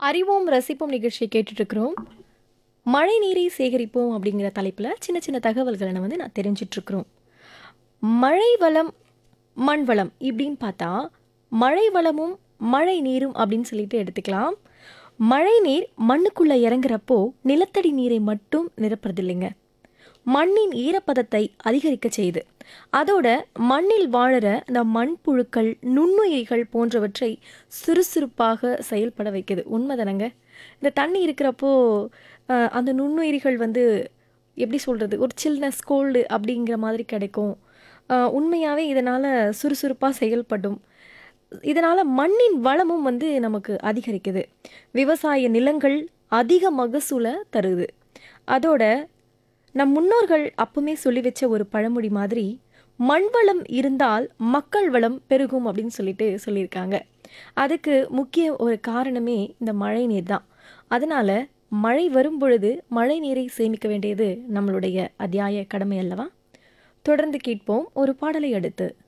அறிவோம் ரசிப்போம் நிகழ்ச்சியை கேட்டுட்டு இருக்கிறோம் மழை நீரை சேகரிப்போம் அப்படிங்கிற தலைப்பில் சின்ன சின்ன தகவல்களை நம்ம வந்து நான் தெரிஞ்சிட்டு இருக்கிறோம் மழை வளம் மண் வளம் இப்படின்னு பார்த்தா மழை வளமும் மழை நீரும் அப்படின்னு சொல்லிட்டு எடுத்துக்கலாம் மழை நீர் மண்ணுக்குள்ளே இறங்குறப்போ நிலத்தடி நீரை மட்டும் நிரப்புறதில்லைங்க மண்ணின் ஈரப்பதத்தை அதிகரிக்க செய்யுது அதோட மண்ணில் வாழற இந்த மண்புழுக்கள் நுண்ணுயிரிகள் போன்றவற்றை சுறுசுறுப்பாக செயல்பட வைக்குது உண்மைதானங்க இந்த தண்ணி இருக்கிறப்போ அஹ், அந்த நுண்ணுயிரிகள் வந்து எப்படி சொல்கிறது ஒரு சில்னஸ் கோல்டு அப்படிங்கிற மாதிரி கிடைக்கும் அஹ், உண்மையாகவே இதனால் சுறுசுறுப்பாக செயல்படும் இதனால் மண்ணின் வளமும் வந்து நமக்கு அதிகரிக்குது விவசாய நிலங்கள் அதிக மகசூலை தருது அதோட நம் முன்னோர்கள் அப்பவுமே சொல்லி வச்ச ஒரு பழமொழி மாதிரி மண் வளம் இருந்தால் மக்கள் வளம் பெருகும் அப்படின்னு சொல்லிட்டு சொல்லியிருக்காங்க அதுக்கு முக்கிய ஒரு காரணமே இந்த மழை நீர் தான் அதனால மழை வரும் பொழுது மழை நீரை சேமிக்க வேண்டியது நம்மளுடைய அத்தியாய கடமை அல்லவா தொடர்ந்து கேட்போம் ஒரு பாடலை அடுத்து